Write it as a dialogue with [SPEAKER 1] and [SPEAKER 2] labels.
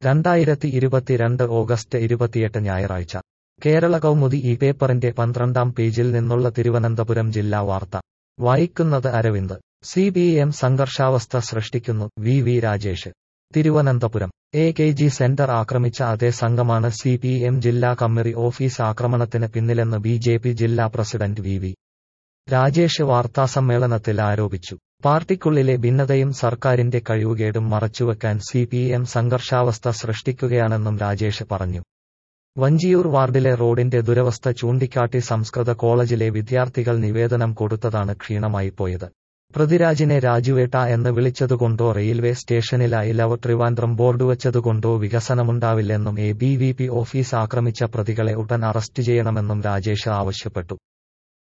[SPEAKER 1] രണ്ടായിരത്തി ഇരുപത്തിരണ്ട് ഓഗസ്റ്റ് ഇരുപത്തിയെട്ട് ഞായറാഴ്ച കേരള കൗമുദി ഈ പേപ്പറിന്റെ പന്ത്രണ്ടാം പേജിൽ നിന്നുള്ള തിരുവനന്തപുരം ജില്ലാ വാർത്ത വായിക്കുന്നത് അരവിന്ദ് സി പി എം സംഘർഷാവസ്ഥ സൃഷ്ടിക്കുന്നു V V Rajesh Thiruvananthapuram A K G centre ആക്രമിച്ച അതേ സംഘമാണ് സി പി എം ജില്ലാ കമ്മിറി ഓഫീസ് ആക്രമണത്തിന് പിന്നിലെന്ന് ബി ജെ പി ജില്ലാ പ്രസിഡന്റ് വി വി രാജേഷ് വാർത്താസമ്മേളനത്തിൽ ആരോപിച്ചു പാർട്ടിക്കുള്ളിലെ ഭിന്നതയും സർക്കാരിന്റെ കഴിവുകേടും മറച്ചുവെക്കാൻ സി പി എം സംഘർഷാവസ്ഥ സൃഷ്ടിക്കുകയാണെന്നും രാജേഷ് പറഞ്ഞു വഞ്ചിയൂർ വാർഡിലെ റോഡിന്റെ ദുരവസ്ഥ ചൂണ്ടിക്കാട്ടി സംസ്കൃത കോളേജിലെ വിദ്യാർത്ഥികൾ നിവേദനം കൊടുത്തതാണ് ക്ഷീണമായി പോയത് പൃഥ്വിരാജിനെ രാജുവേട്ട എന്ന് വിളിച്ചതുകൊണ്ടോ റെയിൽവേ സ്റ്റേഷനിലായി ലവ് ട്രിവാൻഡ്രം ബോർഡ് വെച്ചതുകൊണ്ടോ വികസനമുണ്ടാവില്ലെന്നും A B V P office ആക്രമിച്ച പ്രതികളെ ഉടൻ അറസ്റ്റ് ചെയ്യണമെന്നും രാജേഷ് ആവശ്യപ്പെട്ടു